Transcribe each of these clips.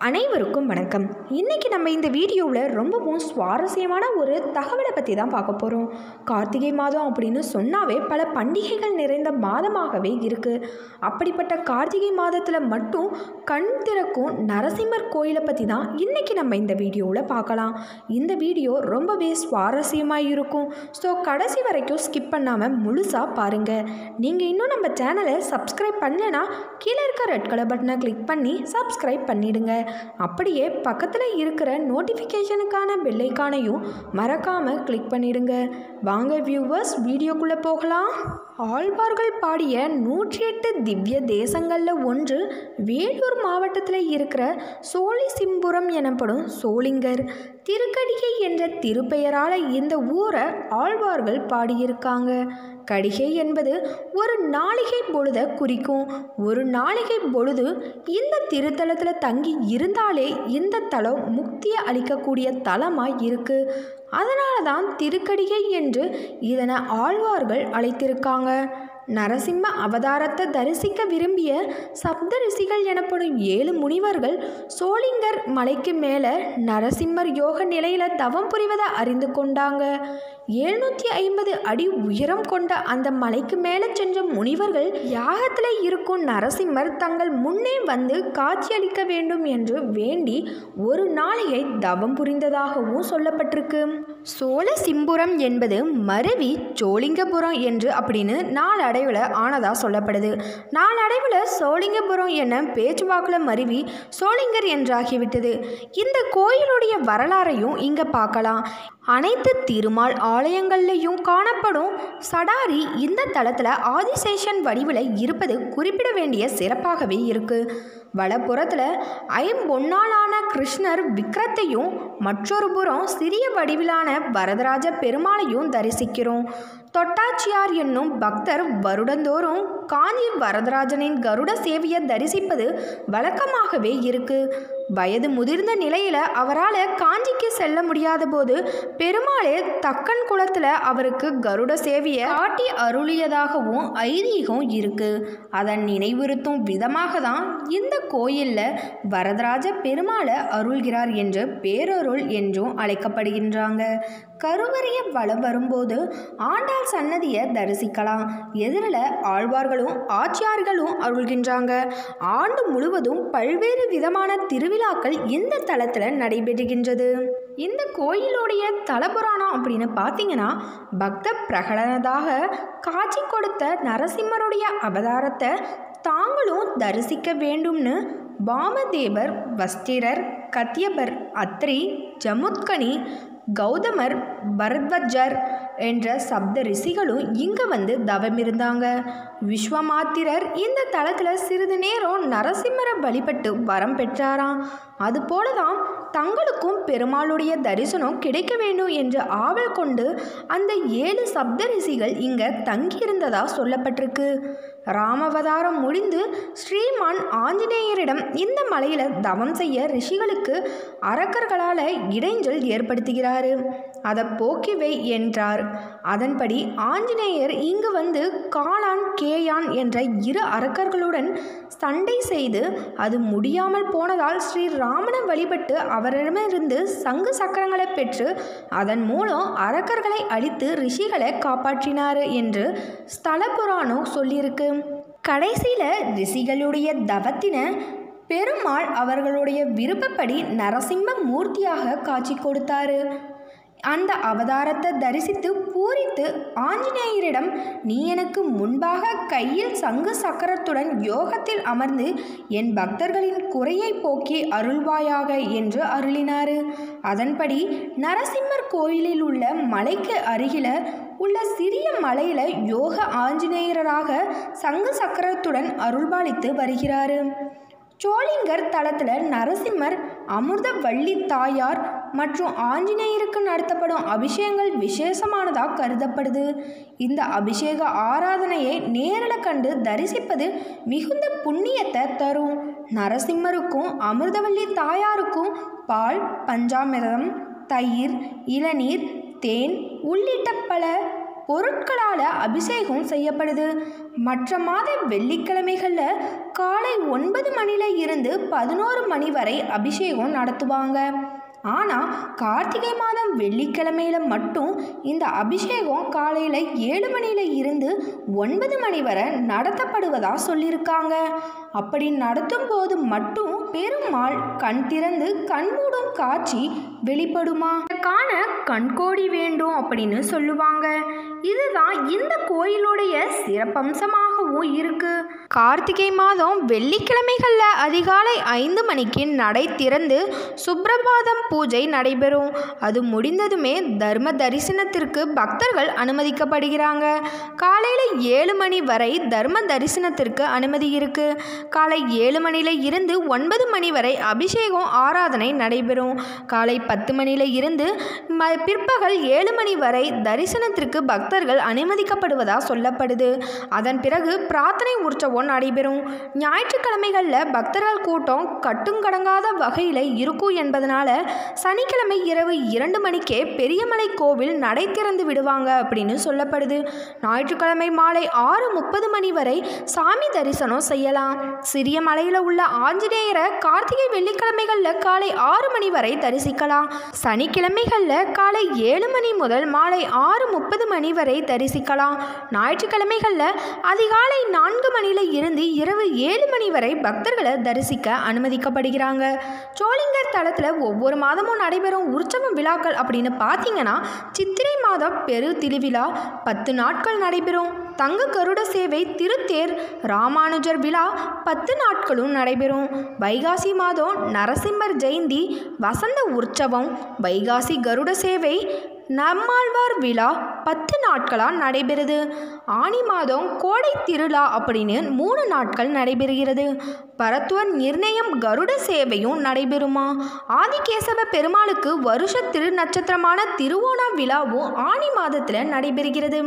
அனைவருக்கும் வணக்கம் இன்றைக்கி நம்ம இந்த வீடியோவில் ரொம்பவும் சுவாரஸ்யமான ஒரு தகவலை பற்றி தான் பார்க்க போகிறோம் கார்த்திகை மாதம் அப்படின்னு சொன்னாவே பல பண்டிகைகள் நிறைந்த மாதமாகவே இருக்குது அப்படிப்பட்ட கார்த்திகை மாதத்தில் மட்டும் கண் திறக்கும் நரசிம்மர் கோயிலை பற்றி தான் இன்றைக்கி நம்ம இந்த வீடியோவில் பார்க்கலாம் இந்த வீடியோ ரொம்பவே சுவாரஸ்யமாக இருக்கும் ஸோ கடைசி வரைக்கும் ஸ்கிப் பண்ணாமல் முழுசாக பாருங்கள் நீங்கள் இன்னும் நம்ம சேனலை சப்ஸ்கிரைப் பண்ணலைன்னா கீழே இருக்க ரெட் கலர் பட்டனை கிளிக் பண்ணி சப்ஸ்கிரைப் பண்ணிடுங்க அப்படியே பக்கத்தில் இருக்கிற நோட்டிஃபிகேஷனுக்கான பெல்லைக்கானையும் மறக்காமல் கிளிக் பண்ணிடுங்க வாங்க வியூவர்ஸ் வீடியோக்குள்ளே போகலாம் ஆழ்வார்கள் பாடிய நூற்றி எட்டு திவ்ய தேசங்களில் ஒன்று வேலூர் மாவட்டத்தில் இருக்கிற சோழிசிம்புரம் எனப்படும் சோளிங்கர் திருக்கடிகை என்ற திருப்பெயரால் இந்த ஊரை ஆழ்வார்கள் பாடியிருக்காங்க கடிகை என்பது ஒரு நாளிகை பொழுதை குறிக்கும் ஒரு நாளிகை பொழுது இந்த திருத்தலத்தில் தங்கி இருந்தாலே இந்த தலம் முக்தியை அளிக்கக்கூடிய தலமாக இருக்குது அதனால தான் திருக்கடிகை என்று இதனை ஆழ்வார்கள் அழைத்திருக்காங்க நரசிம்ம அவதாரத்தை தரிசிக்க விரும்பிய சப்த ரிஷிகள் எனப்படும் ஏழு முனிவர்கள் சோளிங்கர் மலைக்கு மேலே நரசிம்மர் யோக நிலையில் தவம் புரிவதை அறிந்து கொண்டாங்க எழுநூற்றி ஐம்பது அடி உயரம் கொண்ட அந்த மலைக்கு மேலே சென்ற முனிவர்கள் யாகத்தில் இருக்கும் நரசிம்மர் தங்கள் முன்னே வந்து காட்சியளிக்க வேண்டும் என்று வேண்டி ஒரு நாளையை தவம் புரிந்ததாகவும் சொல்லப்பட்டிருக்கு சோழ சிம்புரம் என்பது மருவி சோழிங்கபுரம் என்று அப்படின்னு நாளடைவில் ஆனதா சொல்லப்படுது நாளடைவில் சோழிங்கபுரம் என பேச்சுவாக்கில் மருவி சோளிங்கர் என்றாகிவிட்டது இந்த கோயிலுடைய வரலாறையும் இங்கே பார்க்கலாம் அனைத்து திருமால் ஆலயங்கள்லையும் காணப்படும் சடாரி இந்த தளத்தில் ஆதிசேஷன் வடிவில் இருப்பது குறிப்பிட வேண்டிய சிறப்பாகவே இருக்குது வலப்புறத்தில் ஐம்பொன்னாலான கிருஷ்ணர் விக்கிரத்தையும் மற்றொரு புறம் சிறிய வடிவிலான வரதராஜ பெருமாளையும் தரிசிக்கிறோம் தொட்டாச்சியார் என்னும் பக்தர் வருடந்தோறும் காஞ்சி வரதராஜனின் கருட சேவையை தரிசிப்பது வழக்கமாகவே இருக்கு வயது முதிர்ந்த நிலையில் அவரால் காஞ்சிக்கு செல்ல முடியாத போது பெருமாளே தக்கன் குளத்தில் அவருக்கு கருட சேவையை காட்டி அருளியதாகவும் ஐதீகம் இருக்கு அதன் நினைவுறுத்தும் விதமாக தான் இந்த கோயிலில் வரதராஜ பெருமாளை அருள்கிறார் என்று பேரருள் என்றும் அழைக்கப்படுகின்றாங்க கருவறைய வளம் வரும்போது ஆண்டாள் சன்னதியை தரிசிக்கலாம் எதிரில் ஆழ்வார்களும் ஆச்சியார்களும் அருள்கின்றாங்க ஆண்டு முழுவதும் பல்வேறு விதமான திருவிழாக்கள் இந்த தலத்தில் நடைபெறுகின்றது இந்த கோயிலுடைய தலபுராணம் அப்படின்னு பார்த்தீங்கன்னா பக்த பிரகடனதாக காட்சி கொடுத்த நரசிம்மருடைய அவதாரத்தை தாங்களும் தரிசிக்க வேண்டும்னு பாமதேவர் வஸ்திரர் கத்தியபர் அத்ரி ஜமுத்கனி கௌதமர் பரத்வஜர் என்ற சப்த ரிஷிகளும் இங்கே வந்து தவம் இருந்தாங்க விஸ்வமாத்திரர் இந்த தளத்தில் சிறிது நேரம் நரசிம்மரை வழிபட்டு வரம் பெற்றாராம் அதுபோல தான் தங்களுக்கும் பெருமாளுடைய தரிசனம் கிடைக்க வேண்டும் என்று ஆவல் கொண்டு அந்த ஏழு சப்த ரிஷிகள் இங்கே தங்கியிருந்ததா சொல்லப்பட்டிருக்கு ராமவதாரம் முடிந்து ஸ்ரீமான் ஆஞ்சநேயரிடம் இந்த மலையில் தவம் செய்ய ரிஷிகளுக்கு அரக்கர்களால் இடைஞ்சல் ஏற்படுத்துகிறாரு அதை போக்கி வை என்றார் அதன்படி ஆஞ்சநேயர் இங்கு வந்து காளான் கேயான் என்ற இரு அரக்கர்களுடன் சண்டை செய்து அது முடியாமல் போனதால் ஸ்ரீ ராமனை வழிபட்டு அவரிடமிருந்து சங்கு சக்கரங்களை பெற்று அதன் மூலம் அரக்கர்களை அழித்து ரிஷிகளை காப்பாற்றினார் என்று ஸ்தல புராணம் சொல்லியிருக்கு கடைசியில் ரிஷிகளுடைய தவத்தின பெருமாள் அவர்களுடைய விருப்பப்படி நரசிம்ம மூர்த்தியாக காட்சி கொடுத்தாரு அந்த அவதாரத்தை தரிசித்து பூரித்து ஆஞ்சநேயரிடம் நீ எனக்கு முன்பாக கையில் சங்கு சக்கரத்துடன் யோகத்தில் அமர்ந்து என் பக்தர்களின் குறையை போக்கி அருள்வாயாக என்று அருளினார் அதன்படி நரசிம்மர் கோயிலில் உள்ள மலைக்கு அருகில உள்ள சிறிய மலையில் யோக ஆஞ்சநேயராக சங்கு சக்கரத்துடன் அருள்பாலித்து வருகிறாரு சோளிங்கர் தளத்தில் நரசிம்மர் அமிர்த வள்ளி தாயார் மற்றும் ஆஞ்சநேயருக்கு நடத்தப்படும் அபிஷேகங்கள் விசேஷமானதாக கருதப்படுது இந்த அபிஷேக ஆராதனையை நேரில் கண்டு தரிசிப்பது மிகுந்த புண்ணியத்தை தரும் நரசிம்மருக்கும் அமிர்தவள்ளி தாயாருக்கும் பால் பஞ்சாமிரதம் தயிர் இளநீர் தேன் உள்ளிட்ட பல பொருட்களால் அபிஷேகம் செய்யப்படுது மற்ற மாத வெள்ளிக்கிழமைகளில் காலை ஒன்பது மணில இருந்து பதினோரு மணி வரை அபிஷேகம் நடத்துவாங்க ஆனால் கார்த்திகை மாதம் வெள்ளிக்கிழமையில மட்டும் இந்த அபிஷேகம் காலையில் ஏழு மணியில இருந்து ஒன்பது மணி வரை நடத்தப்படுவதா சொல்லியிருக்காங்க அப்படி நடத்தும் போது மட்டும் பெருமாள் கண் திறந்து கண்மூடும் காட்சி வெளிப்படுமா காண கண்கோடி வேண்டும் அப்படின்னு சொல்லுவாங்க இதுதான் இந்த கோயிலுடைய சிறப்பம்சமாகவும் இருக்கு கார்த்திகை மாதம் வெள்ளிக்கிழமைகளில் அதிகாலை ஐந்து மணிக்கு நடை திறந்து சுப்ரபாதம் பூஜை நடைபெறும் அது முடிந்ததுமே தர்ம தரிசனத்திற்கு பக்தர்கள் அனுமதிக்கப்படுகிறாங்க காலையில் ஏழு மணி வரை தர்ம தரிசனத்திற்கு அனுமதி இருக்கு காலை ஏழு மணியில இருந்து ஒன்பது மணி வரை அபிஷேகம் ஆராதனை நடைபெறும் காலை பத்து மணியில இருந்து ம பிற்பகல் ஏழு மணி வரை தரிசனத்திற்கு பக்தர்கள் அனுமதிக்கப்படுவதா சொல்லப்படுது அதன் பிறகு பிரார்த்தனை உற்சவம் நடைபெறும் ஞாயிற்றுக்கிழமைகளில் பக்தர்கள் கூட்டம் கட்டுங்கடங்காத வகையில் இருக்கும் என்பதனால சனிக்கிழமை இரவு இரண்டு மணிக்கே பெரியமலை கோவில் நடை திறந்து விடுவாங்க அப்படின்னு சொல்லப்படுது ஞாயிற்றுக்கிழமை மாலை ஆறு முப்பது மணி வரை சாமி தரிசனம் செய்யலாம் சிறிய மலையில் உள்ள ஆஞ்சநேயரை கார்த்திகை வெள்ளிக்கிழமைகளில் காலை ஆறு மணி வரை தரிசிக்கலாம் சனிக்கிழமைகளில் காலை ஏழு மணி முதல் மாலை ஆறு முப்பது மணி வரை தரிசிக்கலாம் ஞாயிற்றுக்கிழமைகளில் அதிகாலை நான்கு மணியில இருந்து இரவு ஏழு மணி வரை பக்தர்களை தரிசிக்க அனுமதிக்கப்படுகிறாங்க சோளிங்கர் தளத்தில் ஒவ்வொரு மாதமும் நடைபெறும் உற்சவ விழாக்கள் அப்படின்னு பார்த்தீங்கன்னா சித்திரை மாதம் பெரு திருவிழா பத்து நாட்கள் நடைபெறும் தங்க கருட சேவை திருத்தேர் ராமானுஜர் விழா பத்து நாட்களும் நடைபெறும் வைகாசி மாதம் நரசிம்மர் ஜெயந்தி வசந்த உற்சவம் வைகாசி கருட சேவை நம்மாழ்வார் விழா பத்து நாட்களாக நடைபெறுது ஆனி மாதம் கோடை திருவிழா அப்படின்னு மூணு நாட்கள் நடைபெறுகிறது பரத்துவர் நிர்ணயம் கருட சேவையும் நடைபெறுமா ஆதிகேசவ பெருமாளுக்கு வருஷ திரு நட்சத்திரமான திருவோண விழாவும் ஆனி மாதத்தில் நடைபெறுகிறது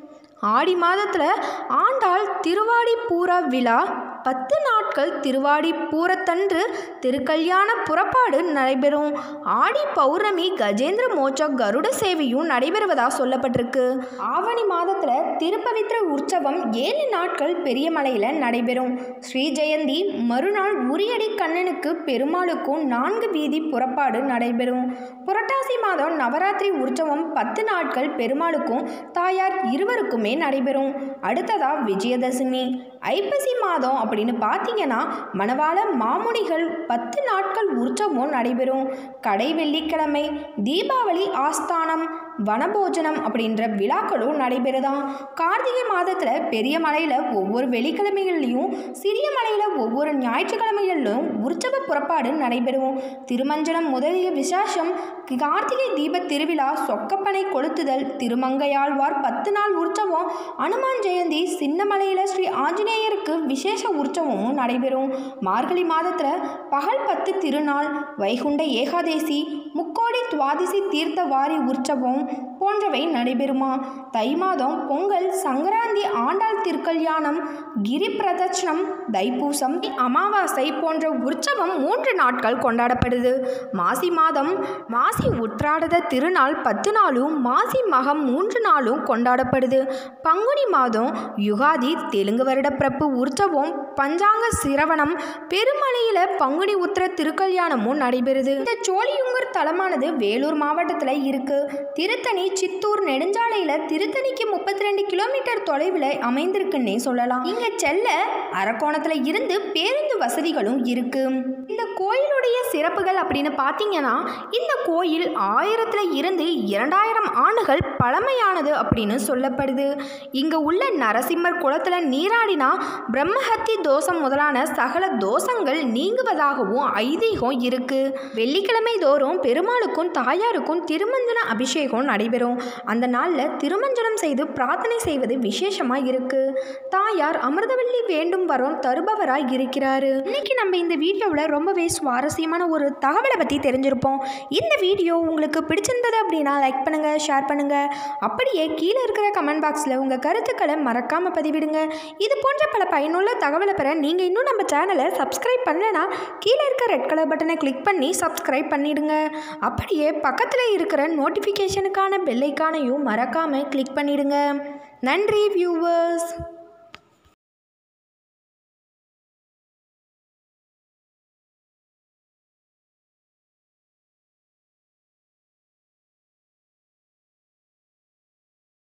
ஆடி மாதத்தில் ஆண்டாள் திருவாடி பூர விழா பத்து நாட்கள் திருவாடி பூரத்தன்று திருக்கல்யாண புறப்பாடு நடைபெறும் ஆடி பௌர்ணமி கஜேந்திர மோட்ச கருட சேவையும் நடைபெறுவதா சொல்லப்பட்டிருக்கு ஆவணி மாதத்தில் திருப்பவித்ர உற்சவம் ஏழு நாட்கள் பெரிய மலையில் நடைபெறும் ஸ்ரீ ஜெயந்தி மறுநாள் உரியடி கண்ணனுக்கு பெருமாளுக்கும் நான்கு வீதி புறப்பாடு நடைபெறும் புரட்டாசி மாதம் நவராத்திரி உற்சவம் பத்து நாட்கள் பெருமாளுக்கும் தாயார் இருவருக்குமே நடைபெறும் அடுத்ததா விஜயதசமி ஐப்பசி மாதம் அப்படின்னு பார்த்தீங்கன்னா மணவாள மாமுனிகள் பத்து நாட்கள் உற்சவம் நடைபெறும் கடை வெள்ளிக்கிழமை தீபாவளி ஆஸ்தானம் வனபோஜனம் அப்படின்ற விழாக்களும் நடைபெறுதாம் கார்த்திகை மாதத்தில் பெரிய மலையில் ஒவ்வொரு வெள்ளிக்கிழமைகள்லையும் சிறிய மலையில் ஒவ்வொரு ஞாயிற்றுக்கிழமைகளிலும் உற்சவ புறப்பாடு நடைபெறும் திருமஞ்சனம் முதலிய விசேஷம் கார்த்திகை தீப திருவிழா சொக்கப்பனை கொளுத்துதல் திருமங்கையாழ்வார் பத்து நாள் உற்சவம் அனுமான் ஜெயந்தி சின்னமலையில் ஸ்ரீ ஆஞ்சநேயருக்கு விசேஷ உற்சவமும் நடைபெறும் மார்கழி மாதத்தில் பகல் பத்து திருநாள் வைகுண்ட ஏகாதேசி முக்கோடி துவாதிசி தீர்த்த வாரி உற்சவம் போன்றவை நடைபெறுமா தை மாதம் பொங்கல் சங்கராந்தி ஆண்டாள் திருக்கல்யாணம் கிரி பிரதட்சணம் தைப்பூசம் அமாவாசை போன்ற உற்சவம் மூன்று நாட்கள் கொண்டாடப்படுது மாசி மாதம் மாசி உற்றாடத திருநாள் பத்து நாளும் மாசி மகம் மூன்று நாளும் கொண்டாடப்படுது பங்குனி மாதம் யுகாதி தெலுங்கு வருட பிறப்பு உற்சவம் பஞ்சாங்க சிரவணம் பெருமலையில் பங்குனி உத்திர திருக்கல்யாணமும் நடைபெறுது இந்த சோழியுங்கர் தலமானது வேலூர் மாவட்டத்தில் இருக்கு திருத்தணி சித்தூர் நெடுஞ்சாலையில் திருத்தணிக்கு முப்பத்தி ரெண்டு கிலோமீட்டர் தொலைவில் அமைந்திருக்குன்னே சொல்லலாம் இங்க செல்ல அரக்கோணத்தில் இருந்து பேருந்து வசதிகளும் இருக்கு இந்த கோயிலுடைய சிறப்புகள் அப்படின்னு பார்த்தீங்கன்னா இந்த கோயில் ஆயிரத்தில் இருந்து இரண்டாயிரம் ஆண்டுகள் பழமையானது அப்படின்னு சொல்லப்படுது இங்கே உள்ள நரசிம்மர் குளத்தில் நீராடினா பிரம்மஹத்தி தோஷம் முதலான சகல தோஷங்கள் நீங்குவதாகவும் ஐதீகம் இருக்கு வெள்ளிக்கிழமை தோறும் பெருமாளுக்கும் தாயாருக்கும் திருமஞ்சன அபிஷேகம் நடைபெறும் அந்த நாளில் திருமஞ்சனம் செய்து பிரார்த்தனை செய்வது விசேஷமாக இருக்கு தாயார் அமிர்தவல்லி வேண்டும் வரம் தருபவராய் இருக்கிறாரு இன்னைக்கு நம்ம இந்த வீடியோவில் ரொம்பவே சுவாரஸ்யமான ஒரு தகவலை பற்றி தெரிஞ்சிருப்போம் இந்த வீடியோ உங்களுக்கு பிடிச்சிருந்தது அப்படின்னா லைக் பண்ணுங்கள் ஷேர் பண்ணுங்கள் அப்படியே கீழே இருக்கிற கமெண்ட் பாக்ஸில் உங்கள் கருத்துக்களை மறக்காமல் பதிவிடுங்க இது போன்ற பல பயனுள்ள தகவலை பெற நீங்கள் இன்னும் நம்ம சேனலை சப்ஸ்கிரைப் பண்ணலைன்னா கீழே இருக்க ரெட் கலர் பட்டனை கிளிக் பண்ணி சப்ஸ்கிரைப் பண்ணிடுங்க அப்படியே பக்கத்தில் இருக்கிற நோட்டிஃபிகேஷனுக்கான பெல்லைக்கானையும் மறக்காமல் கிளிக் பண்ணிடுங்க நன்றி வியூவர்ஸ்